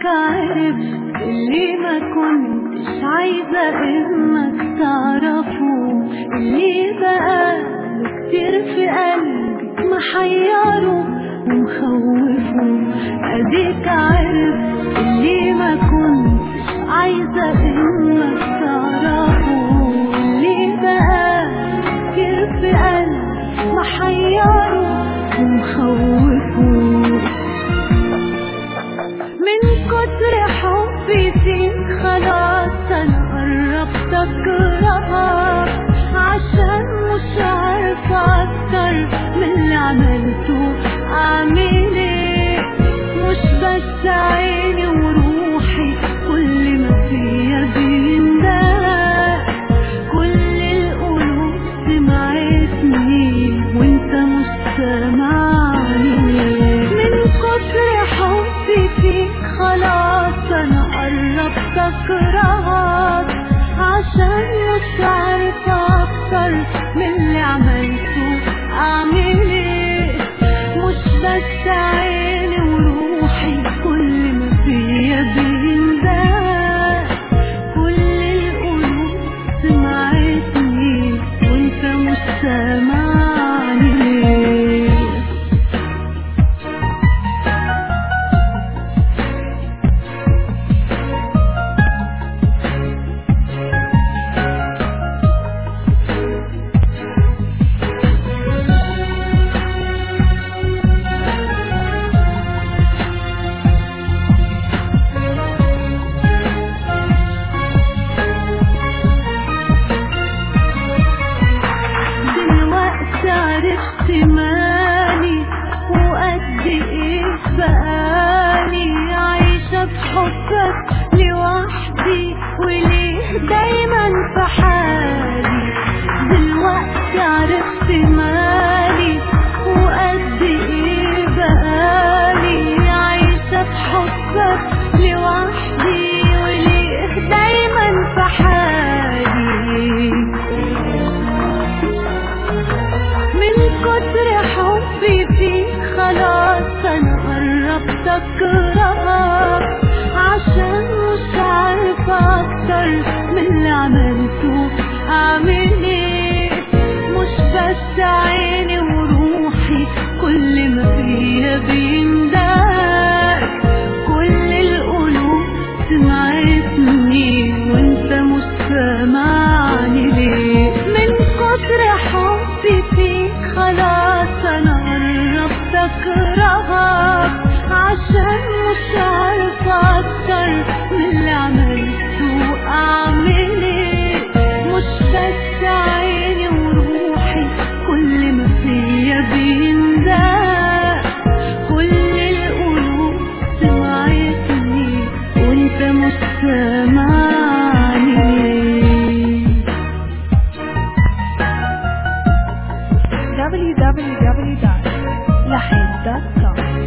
عرفت اللي ما كنتش عايزة انك تعرفه اللي بقى كتير في قلبي محيره ومخوفه اديك عرفت اللي ما كنتش عايزة انك تعرفه اللي بقى كتير في قلبي محيره ومخوفه من كتر حبي فيك خلاص انا قربت اكرهك عشان مش عارفة اكتر من اللي عملته اعمل ايه مش بس عيني وروحي كل ما فيا بيندهك كل القلوب سمعتني وانت مش سامعني من كتر حبي فيك خلاص انا قربت اكرهك عشان مش عارفة اكتر من اللي عملته اعمل ايه مش بس عيني وروحي كل ما فيا بيندهك كل القلوب سمعتني وانت مش سامعني ليه دلوقتي عرفت مالي وقد ايه بقالي عايشة بحبك لوحدي وليه دايما في حالي دلوقتي عرفت مالي وقد ايه بقالي عايشة بحبك لوحدي وليه دايما في حالي من كتر حبي فيك خلاص انا قربت اكرهك عشان مش عارفة اكتر من اللي عملته اعمل ايه مش بس عيني وروحي كل ما فيا بيندهك كل القلوب سمعتني وانت مش سامعني ليه من كتر حبي فيك خلاص انا قربت اكرهك عشان مش عارفة اكتر من اللي عملته اعمل ايه مش بس عيني وروحي كل ما فيا بيندهك كل القلوب سمعتني وانت مش سامعني ليه www.lahid.com